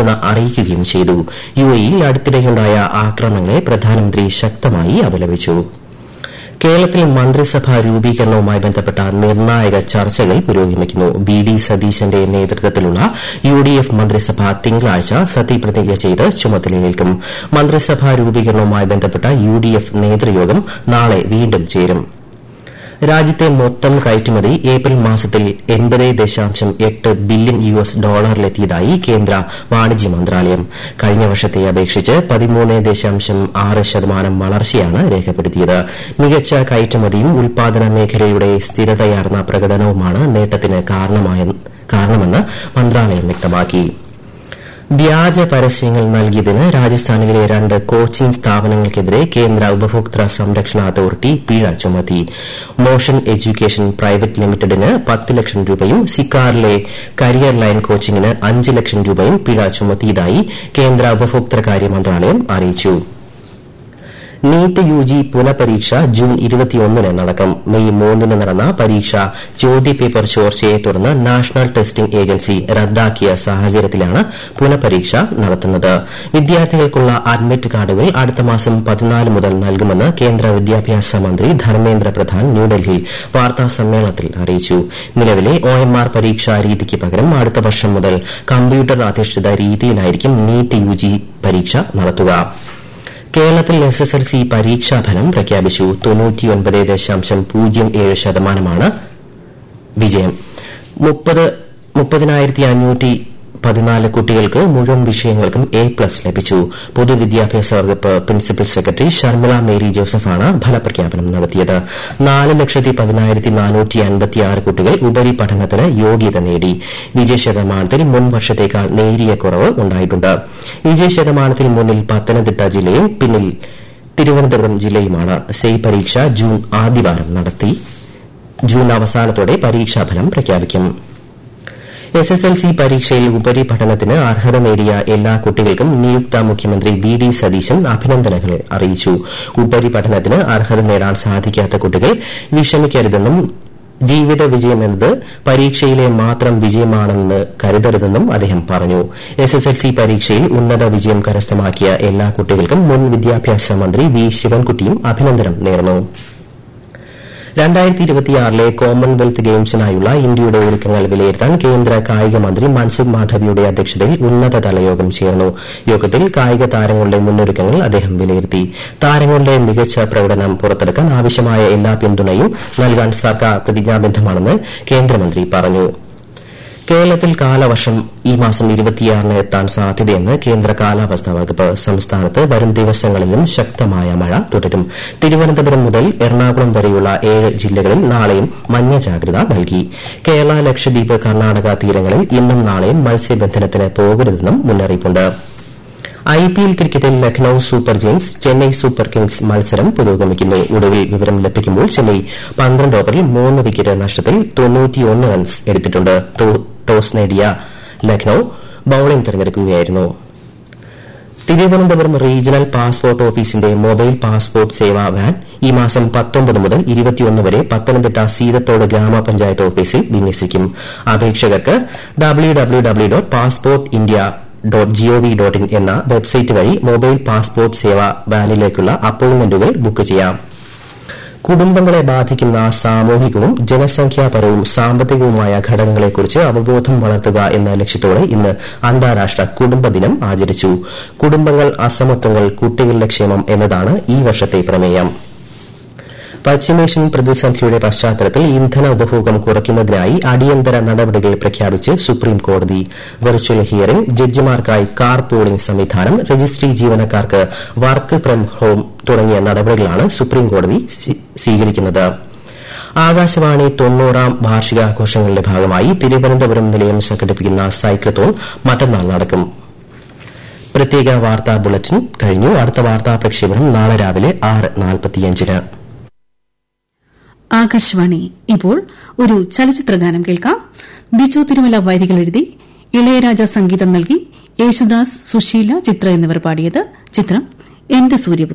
പിന്തുണ അറിയിക്കുകയും ചെയ്തു യുഎഇയിൽ അടുത്തിടെയുണ്ടായ ആക്രമണങ്ങളെ പ്രധാനമന്ത്രി ശക്തമായി അപലപിച്ചു കേരളത്തിൽ മന്ത്രിസഭാ രൂപീകരണവുമായി ബന്ധപ്പെട്ട നിർണായക ചർച്ചകൾ പുരോഗമിക്കുന്നു ബി ഡി സതീശന്റെ നേതൃത്വത്തിലുള്ള യു ഡി എഫ് മന്ത്രിസഭ തിങ്കളാഴ്ച സത്യപ്രതിജ്ഞ ചെയ്ത് ചുമതലയേൽക്കും മന്ത്രിസഭാ രൂപീകരണവുമായി ബന്ധപ്പെട്ട യു ഡി എഫ് നേതൃയോഗം നാളെ വീണ്ടും ചേരും രാജ്യത്തെ മൊത്തം കയറ്റുമതി ഏപ്രിൽ മാസത്തിൽ എൺപത് ദശാംശം എട്ട് ബില്യൺ യു എസ് ഡോളറിലെത്തിയതായി കേന്ദ്ര വാണിജ്യ മന്ത്രാലയം കഴിഞ്ഞ വർഷത്തെ അപേക്ഷിച്ച് പതിമൂന്ന് ദശാംശം ആറ് ശതമാനം വളർച്ചയാണ് രേഖപ്പെടുത്തിയത് മികച്ച കയറ്റുമതിയും ഉൽപാദന മേഖലയുടെ സ്ഥിരതയാർന്ന പ്രകടനവുമാണ് നേട്ടത്തിന് കാരണമെന്ന് മന്ത്രാലയം വ്യക്തമാക്കി വ്യാജ പരസ്യങ്ങൾ നൽകിയതിന് രാജസ്ഥാനിലെ രണ്ട് കോച്ചിംഗ് സ്ഥാപനങ്ങൾക്കെതിരെ കേന്ദ്ര ഉപഭോക്തൃ സംരക്ഷണ അതോറിറ്റി പിഴ ചുമത്തി മോഷൻ എഡ്യൂക്കേഷൻ പ്രൈവറ്റ് ലിമിറ്റഡിന് പത്ത് ലക്ഷം രൂപയും സിക്കാറിലെ കരിയർ ലൈൻ കോച്ചിംഗിന് അഞ്ച് ലക്ഷം രൂപയും പിഴ ചുമത്തിയതായി കേന്ദ്ര ഉപഭോക്തൃകാര്യ മന്ത്രാലയം അറിയിച്ചു നീറ്റ് യു ജി പുനഃപരീക്ഷ ജൂൺ ഇരുപത്തിയൊന്നിന് നടക്കും മെയ് മൂന്നിന് നടന്ന പരീക്ഷ ചോദ്യപേപ്പർ ചോർച്ചയെ തുടർന്ന് നാഷണൽ ടെസ്റ്റിംഗ് ഏജൻസി റദ്ദാക്കിയ സാഹചര്യത്തിലാണ് പുനഃപരീക്ഷ നടത്തുന്നത് വിദ്യാർത്ഥികൾക്കുള്ള അഡ്മിറ്റ് കാർഡുകൾ അടുത്ത മാസം പതിനാല് മുതൽ നൽകുമെന്ന് കേന്ദ്ര വിദ്യാഭ്യാസ മന്ത്രി ധർമ്മേന്ദ്ര പ്രധാൻ ന്യൂഡൽഹിയിൽ വാർത്താ സമ്മേളനത്തിൽ അറിയിച്ചു നിലവിലെ ഒ എം ആർ പരീക്ഷാ രീതിക്ക് പകരം അടുത്ത വർഷം മുതൽ കമ്പ്യൂട്ടർ അധിഷ്ഠിത രീതിയിലായിരിക്കും നീറ്റ് യു ജി പരീക്ഷ നടത്തുക കേരളത്തിൽ എസ് എസ് എൽ സി പരീക്ഷാഫലം പ്രഖ്യാപിച്ചു തൊണ്ണൂറ്റിയൊൻപത് ദശാംശം പൂജ്യം ഏഴ് ശതമാനമാണ് വിജയം മുപ്പതിനായിരത്തി അഞ്ഞൂറ്റി പതിനാല് കുട്ടികൾക്ക് മുഴുവൻ വിഷയങ്ങൾക്കും എ പ്ലസ് ലഭിച്ചു പൊതുവിദ്യാഭ്യാസ വകുപ്പ് പ്രിൻസിപ്പൽ സെക്രട്ടറി ഷർമിള മേരി ജോസഫാണ് ഫലപ്രഖ്യാപനം നടത്തിയത് നാല് ലക്ഷത്തി പതിനായിരത്തി നാനൂറ്റി അൻപത്തിയാറ് കുട്ടികൾ ഉപരിപഠനത്തിന് യോഗ്യത നേടി വിജയശതമാനത്തിൽ മുൻ വർഷത്തേക്കാൾ നേരിയ കുറവ് ഉണ്ടായിട്ടുണ്ട് വിജയശതമാനത്തിൽ മുന്നിൽ പത്തനംതിട്ട ജില്ലയും പിന്നിൽ തിരുവനന്തപുരം ജില്ലയുമാണ് സെയ് പരീക്ഷ ജൂൺ ആദ്യവാരം നടത്തി ജൂൺ അവസാനത്തോടെ പരീക്ഷാഫലം പ്രഖ്യാപിക്കും എസ് എസ് എൽ സി പരീക്ഷയിൽ ഉപരിപഠനത്തിന് അർഹത നേടിയ എല്ലാ കുട്ടികൾക്കും നിയുക്ത മുഖ്യമന്ത്രി വി ഡി സതീശൻ അഭിനന്ദനങ്ങൾ അറിയിച്ചു ഉപരിപഠനത്തിന് അർഹത നേടാൻ സാധിക്കാത്ത കുട്ടികൾ വിഷമിക്കരുതെന്നും ജീവിത വിജയമെന്നത് പരീക്ഷയിലെ മാത്രം വിജയമാണെന്ന് കരുതരുതെന്നും അദ്ദേഹം പറഞ്ഞു എസ് എസ് എൽ സി പരീക്ഷയിൽ ഉന്നത വിജയം കരസ്ഥമാക്കിയ എല്ലാ കുട്ടികൾക്കും മുൻ വിദ്യാഭ്യാസ മന്ത്രി വി ശിവൻകുട്ടിയും അഭിനന്ദനം നേർന്നു രണ്ടായിരത്തി ഇരുപത്തിയാറിലെ കോമൺവെൽത്ത് ഗെയിംസിനായുള്ള ഇന്ത്യയുടെ ഒരുക്കങ്ങൾ വിലയിരുത്താൻ കേന്ദ്ര കായിക മന്ത്രി മൻസുഖ് മാണ്ഡവ്യയുടെ അധ്യക്ഷതയിൽ ഉന്നതതല യോഗം ചേർന്നു യോഗത്തിൽ കായിക താരങ്ങളുടെ മുന്നൊരുക്കങ്ങൾ അദ്ദേഹം വിലയിരുത്തി താരങ്ങളുടെ മികച്ച പ്രകടനം പുറത്തെടുക്കാൻ ആവശ്യമായ എല്ലാ പിന്തുണയും നൽകാൻ സർക്കാർ പ്രതിജ്ഞാബദ്ധമാണെന്ന് കേന്ദ്രമന്ത്രി പറഞ്ഞു കേരളത്തിൽ കാലവർഷം ഈ മാസം ഇരുപത്തിയാറിന് എത്താൻ സാധ്യതയെന്ന് കേന്ദ്ര കാലാവസ്ഥാ വകുപ്പ് സംസ്ഥാനത്ത് വരും ദിവസങ്ങളിലും ശക്തമായ മഴ തുടരും തിരുവനന്തപുരം മുതൽ എറണാകുളം വരെയുള്ള ഏഴ് ജില്ലകളിൽ നാളെയും മഞ്ഞ ജാഗ്രത നൽകി കേരള ലക്ഷദ്വീപ് കർണാടക തീരങ്ങളിൽ ഇന്നും നാളെയും മത്സ്യബന്ധനത്തിന് പോകരുതെന്നും മുന്നറിയിപ്പുണ്ട് ഐ പി എൽ ക്രിക്കറ്റിൽ Lucknow super giants Chennai super kings മത്സരം പുരോഗമിക്കുന്നു ഒടുവിൽ വിവരം ലഭിക്കുമ്പോൾ ചെന്നൈ പന്ത്രണ്ട് ഓവറിൽ മൂന്ന് വിക്കറ്റ് നഷ്ടത്തിൽ റൺസ് എടുത്തിട്ടുണ്ട് ടോസ് നേടിയ ലക്നൌ ബൌളിംഗ് തിരഞ്ഞെടുക്കുകയായിരുന്നു തിരുവനന്തപുരം റീജിയണൽ പാസ്പോർട്ട് ഓഫീസിന്റെ മൊബൈൽ പാസ്പോർട്ട് സേവാ വാൻ ഈ മാസം പത്തൊമ്പത് മുതൽ ഇരുപത്തിയൊന്ന് വരെ പത്തനംതിട്ട സീതത്തോട് ഗ്രാമപഞ്ചായത്ത് ഓഫീസിൽ വിന്യസിക്കും അപേക്ഷകർക്ക് W W W dot passport India dot G O V dot in എന്ന വെബ്സൈറ്റ് വഴി മൊബൈൽ പാസ്പോർട്ട് സേവാ വാനിലേക്കുള്ള അപ്പോയിന്റ്മെന്റുകൾ ബുക്ക് ചെയ്യാം കുടുംബങ്ങളെ ബാധിക്കുന്ന സാമൂഹികവും ജനസംഖ്യാപരവും സാമ്പത്തികവുമായ ഘടകങ്ങളെക്കുറിച്ച് അവബോധം വളർത്തുക എന്ന ലക്ഷ്യത്തോടെ ഇന്ന് അന്താരാഷ്ട്ര കുടുംബ ദിനം ആചരിച്ചു കുടുംബങ്ങൾ അസമത്വങ്ങൾ കുട്ടികളുടെ ക്ഷേമം എന്നതാണ് ഈ വർഷത്തെ പ്രമേയം പശ്ചിമേഷ്യൻ പ്രതിസന്ധിയുടെ പശ്ചാത്തലത്തിൽ ഇന്ധന ഉപഭോഗം കുറയ്ക്കുന്നതിനായി അടിയന്തര നടപടികൾ പ്രഖ്യാപിച്ച് സുപ്രീം കോടതി വെർച്വൽ ഹിയറിംഗ് ജഡ്ജിമാർക്കായി കാർ പൂളിംഗ് സംവിധാനം രജിസ്ട്രി ജീവനക്കാർക്ക് വർക്ക് ഫ്രം ഹോം തുടങ്ങിയ നടപടികളാണ് സുപ്രീം കോടതി സ്വീകരിക്കുന്നത് ആകാശവാണി തൊണ്ണൂറാം വാർഷികാഘോഷങ്ങളുടെ ഭാഗമായി തിരുവനന്തപുരം നിലയം സംഘടിപ്പിക്കുന്ന സൈക്ലത്തോൺ മറ്റന്നാൾ നടക്കും പ്രത്യേക വാർത്താ ബുള്ളറ്റിൻ കഴിഞ്ഞു അടുത്ത വാർത്താ പ്രക്ഷേപണം നാളെ രാവിലെ ആറ് നാൽപ്പത്തിയഞ്ചിന് ആകാശവാണി ഇപ്പോൾ ഒരു ചലച്ചിത്രഗാനം കേൾക്കാം ബിജു തിരുമല വരികൾ എഴുതി ഇളയരാജ സംഗീതം നൽകി യേശുദാസ് സുശീല ചിത്ര എന്നിവർ പാടിയത് ചിത്രം എന്റെ സൂര്യപുത്രൻ